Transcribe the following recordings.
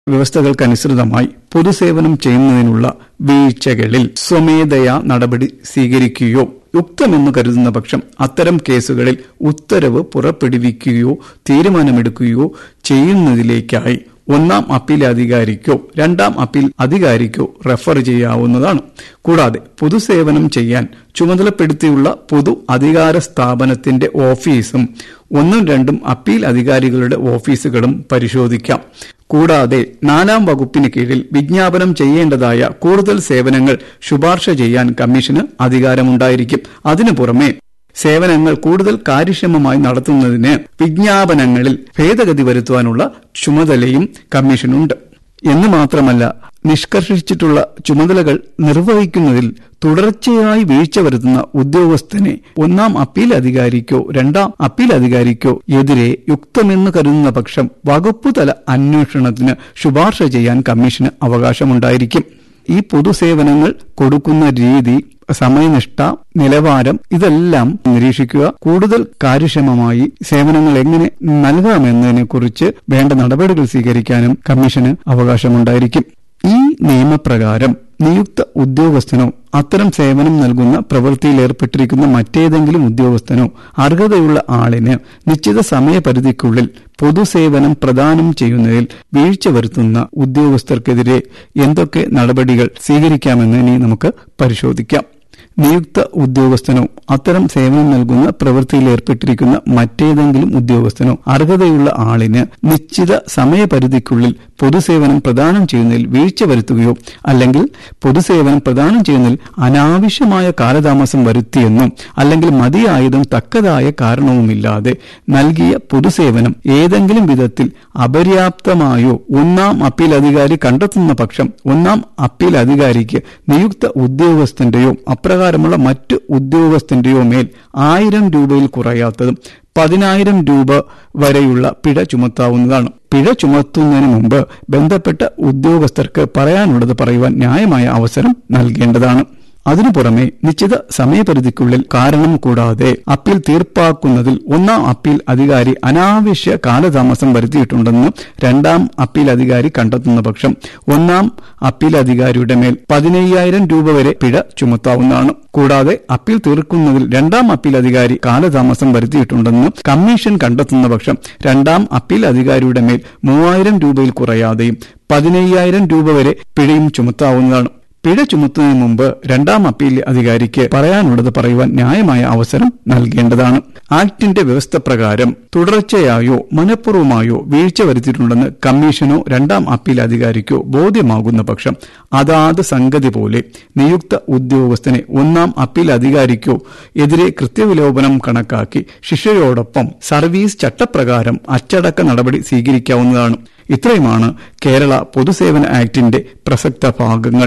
വ്യവസ്ഥകൾക്കനുസൃതമായി പൊതുസേവനം ചെയ്യുന്നതിനുള്ള വീഴ്ചകളിൽ സ്വമേധയാ നടപടി സ്വീകരിക്കുകയോ യുക്തമെന്ന് കരുതുന്ന പക്ഷം അത്തരം കേസുകളിൽ ഉത്തരവ് പുറപ്പെടുവിക്കുകയോ തീരുമാനമെടുക്കുകയോ ചെയ്യുന്നതിലേക്കായി ഒന്നാം അപ്പീൽ അധികാരിക്കോ രണ്ടാം അപ്പീൽ അധികാരിക്കോ റെഫർ ചെയ്യാവുന്നതാണ് കൂടാതെ പൊതുസേവനം ചെയ്യാൻ ചുമതലപ്പെടുത്തിയുള്ള പൊതു അധികാര സ്ഥാപനത്തിന്റെ ഓഫീസും ഒന്നും രണ്ടും അപ്പീൽ അധികാരികളുടെ ഓഫീസുകളും പരിശോധിക്കാം കൂടാതെ നാലാം വകുപ്പിന് കീഴിൽ വിജ്ഞാപനം ചെയ്യേണ്ടതായ കൂടുതൽ സേവനങ്ങൾ ശുപാർശ ചെയ്യാൻ കമ്മീഷന് അധികാരമുണ്ടായിരിക്കും അതിനു പുറമെ സേവനങ്ങൾ കൂടുതൽ കാര്യക്ഷമമായി നടത്തുന്നതിന് വിജ്ഞാപനങ്ങളിൽ ഭേദഗതി വരുത്തുവാനുള്ള ചുമതലയും കമ്മീഷനുണ്ട് എന്ന് മാത്രമല്ല നിഷ്കർഷിച്ചിട്ടുള്ള ചുമതലകൾ നിർവഹിക്കുന്നതിൽ തുടർച്ചയായി വീഴ്ച വരുത്തുന്ന ഉദ്യോഗസ്ഥനെ ഒന്നാം അപ്പീൽ അധികാരിക്കോ രണ്ടാം അപ്പീൽ അധികാരിക്കോ എതിരെ യുക്തമെന്ന് കരുതുന്ന പക്ഷം വകുപ്പുതല അന്വേഷണത്തിന് ശുപാർശ ചെയ്യാൻ കമ്മീഷന് അവകാശമുണ്ടായിരിക്കും ഈ പൊതുസേവനങ്ങൾ കൊടുക്കുന്ന രീതി സമയനിഷ്ഠ നിലവാരം ഇതെല്ലാം നിരീക്ഷിക്കുക കൂടുതൽ കാര്യക്ഷമമായി സേവനങ്ങൾ എങ്ങനെ നൽകാമെന്നതിനെ കുറിച്ച് വേണ്ട നടപടികൾ സ്വീകരിക്കാനും കമ്മീഷന് അവകാശമുണ്ടായിരിക്കും ഈ നിയമപ്രകാരം നിയുക്ത ഉദ്യോഗസ്ഥനോ അത്തരം സേവനം നൽകുന്ന പ്രവൃത്തിയിൽ ഏർപ്പെട്ടിരിക്കുന്ന മറ്റേതെങ്കിലും ഉദ്യോഗസ്ഥനോ അർഹതയുള്ള ആളിന് നിശ്ചിത സമയപരിധിക്കുള്ളിൽ പൊതുസേവനം പ്രദാനം ചെയ്യുന്നതിൽ വീഴ്ച വരുത്തുന്ന ഉദ്യോഗസ്ഥർക്കെതിരെ എന്തൊക്കെ നടപടികൾ സ്വീകരിക്കാമെന്ന് ഇനി നമുക്ക് പരിശോധിക്കാം നിയുക്ത ഉദ്യോഗസ്ഥനോ അത്തരം സേവനം നൽകുന്ന പ്രവൃത്തിയിൽ ഏർപ്പെട്ടിരിക്കുന്ന മറ്റേതെങ്കിലും ഉദ്യോഗസ്ഥനോ അർഹതയുള്ള ആളിന് നിശ്ചിത സമയപരിധിക്കുള്ളിൽ പൊതുസേവനം പ്രദാനം ചെയ്യുന്നതിൽ വീഴ്ച വരുത്തുകയോ അല്ലെങ്കിൽ പൊതുസേവനം പ്രദാനം ചെയ്യുന്നതിൽ അനാവശ്യമായ കാലതാമസം വരുത്തിയെന്നും അല്ലെങ്കിൽ മതിയായതും തക്കതായ കാരണവുമില്ലാതെ നൽകിയ പൊതുസേവനം ഏതെങ്കിലും വിധത്തിൽ അപര്യാപ്തമായോ ഒന്നാം അപ്പീൽ അധികാരി കണ്ടെത്തുന്ന പക്ഷം ഒന്നാം അപ്പീൽ അധികാരിക്ക് നിയുക്ത ഉദ്യോഗസ്ഥന്റെയോ അപ്രകാരമുള്ള മറ്റു ഉദ്യോഗസ്ഥന്റെയോ മേൽ ആയിരം രൂപയിൽ കുറയാത്തതും പതിനായിരം രൂപ വരെയുള്ള പിഴ ചുമത്താവുന്നതാണ് പിഴ ചുമത്തുന്നതിന് മുമ്പ് ബന്ധപ്പെട്ട ഉദ്യോഗസ്ഥർക്ക് പറയാനുള്ളത് പറയുവാൻ ന്യായമായ അവസരം നൽകേണ്ടതാണ് അതിനു പുറമെ നിശ്ചിത സമയപരിധിക്കുള്ളിൽ കാരണം കൂടാതെ അപ്പീൽ തീർപ്പാക്കുന്നതിൽ ഒന്നാം അപ്പീൽ അധികാരി അനാവശ്യ കാലതാമസം വരുത്തിയിട്ടുണ്ടെന്ന് രണ്ടാം അപ്പീൽ അധികാരി കണ്ടെത്തുന്ന പക്ഷം ഒന്നാം അപ്പീൽ അധികാരിയുടെ മേൽ പതിനയ്യായിരം രൂപ വരെ പിഴ ചുമത്താവുന്നതാണ് കൂടാതെ അപ്പീൽ തീർക്കുന്നതിൽ രണ്ടാം അപ്പീൽ അധികാരി കാലതാമസം വരുത്തിയിട്ടുണ്ടെന്ന് കമ്മീഷൻ കണ്ടെത്തുന്ന പക്ഷം രണ്ടാം അപ്പീൽ അധികാരിയുടെ മേൽ മൂവായിരം രൂപയിൽ കുറയാതെയും പതിനയ്യായിരം രൂപ വരെ പിഴയും ചുമത്താവുന്നതാണ് പിഴ ചുമത്തുന്നതിന് മുമ്പ് രണ്ടാം അപ്പീൽ അധികാരിക്ക് പറയാനുള്ളത് പറയുവാൻ ന്യായമായ അവസരം നൽകേണ്ടതാണ് ആക്ടിന്റെ വ്യവസ്ഥ പ്രകാരം തുടർച്ചയായോ മനഃപൂർവമായോ വീഴ്ച വരുത്തിയിട്ടുണ്ടെന്ന് കമ്മീഷനോ രണ്ടാം അപ്പീൽ അധികാരിക്കോ ബോധ്യമാകുന്ന പക്ഷം അതാത് സംഗതി പോലെ നിയുക്ത ഉദ്യോഗസ്ഥനെ ഒന്നാം അപ്പീൽ അധികാരിക്കോ എതിരെ കൃത്യവിലോപനം കണക്കാക്കി ശിക്ഷയോടൊപ്പം സർവീസ് ചട്ടപ്രകാരം അച്ചടക്ക നടപടി സ്വീകരിക്കാവുന്നതാണ് ഇത്രയുമാണ് കേരള പൊതുസേവന ആക്ടിന്റെ പ്രസക്ത ഭാഗങ്ങൾ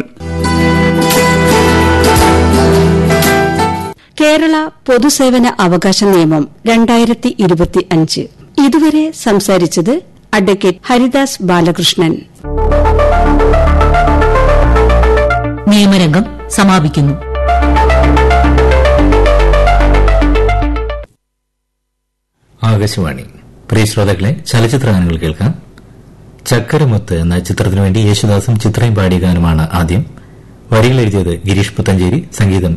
കേരള പൊതുസേവന അവകാശ നിയമം രണ്ടായിരത്തി ഇരുപത്തി അഞ്ച് ഇതുവരെ സംസാരിച്ചത് അഡ്വക്കേറ്റ് ഹരിദാസ് ബാലകൃഷ്ണൻ നിയമരംഗം സമാപിക്കുന്നു ആകാശവാണി പ്രിയ ശ്രോതാക്കളെ ചലച്ചിത്ര ഗാനങ്ങൾ കേൾക്കാം ചക്കരമുത്ത് എന്ന ചിത്രത്തിനു വേണ്ടി യേശുദാസും ചിത്രയും പാടിയ ഗാനമാണ് ആദ്യം വരികൾ എഴുതിയത് ഗിരീഷ് പുത്തഞ്ചേരി സംഗീതം